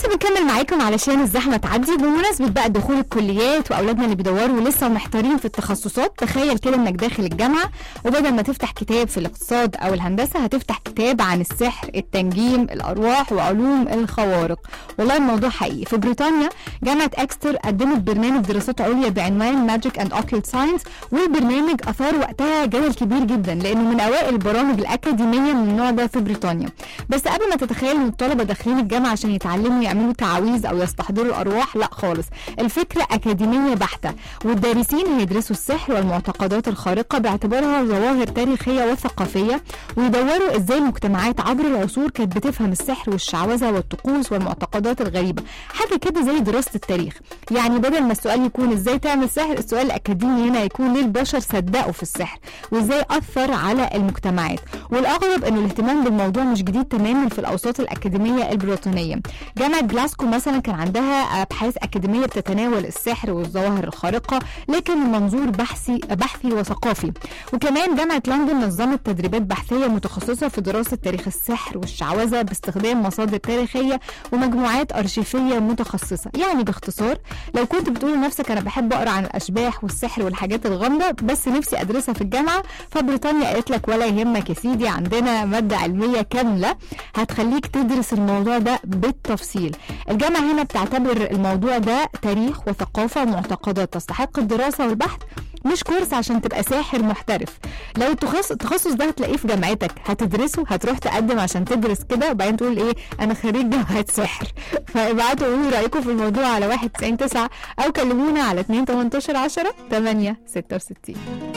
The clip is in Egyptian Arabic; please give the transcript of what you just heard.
لسه بنكمل معاكم علشان الزحمه تعدي بمناسبه بقى دخول الكليات واولادنا اللي بيدوروا لسه محتارين في التخصصات تخيل كده انك داخل الجامعه وبدل ما تفتح كتاب في الاقتصاد او الهندسه هتفتح كتاب عن السحر التنجيم الارواح وعلوم الخوارق والله الموضوع حقيقي في بريطانيا جامعه اكستر قدمت برنامج دراسات عليا بعنوان ماجيك اند اوكيلت ساينس والبرنامج اثار وقتها جدل كبير جدا لانه من اوائل البرامج الاكاديميه من النوع ده في بريطانيا بس قبل ما تتخيل ان الطلبه داخلين الجامعه عشان يتعلموا يعملوا تعاويذ او يستحضروا الارواح لا خالص الفكره اكاديميه بحته والدارسين هيدرسوا السحر والمعتقدات الخارقه باعتبارها ظواهر تاريخيه وثقافيه ويدوروا ازاي المجتمعات عبر العصور كانت بتفهم السحر والشعوذه والطقوس والمعتقدات الغريبه حاجه كده زي دراسه التاريخ يعني بدل ما السؤال يكون ازاي تعمل سحر السؤال الاكاديمي هنا يكون ليه البشر صدقوا في السحر وازاي اثر على المجتمعات والاغرب انه الاهتمام بالموضوع مش جديد تماما في الاوساط الاكاديميه البريطانيه جامعه جلاسكو مثلا كان عندها ابحاث اكاديميه بتتناول السحر والظواهر الخارقه لكن من منظور بحثي بحثي وثقافي وكمان جامعه لندن نظمت تدريبات بحثيه متخصصه في دراسه تاريخ السحر والشعوذه باستخدام مصادر تاريخيه ومجموعات ارشيفيه متخصصه يعني باختصار لو كنت بتقول لنفسك انا بحب اقرا عن الاشباح والسحر والحاجات الغامضه بس نفسي ادرسها في الجامعه فبريطانيا قالت لك ولا يهمك يا سيدي عندنا ماده علميه كامله هتخليك تدرس الموضوع ده بالتفصيل الجامعه هنا بتعتبر الموضوع ده تاريخ وثقافه ومعتقدات تستحق الدراسه والبحث مش كورس عشان تبقى ساحر محترف لو التخصص التخصص ده هتلاقيه في جامعتك هتدرسه هتروح تقدم عشان تدرس كده وبعدين تقول ايه انا خريج جامعه سحر فابعتوا قولوا رايكم في الموضوع على 1 9 او كلمونا على 2 18 10 8 66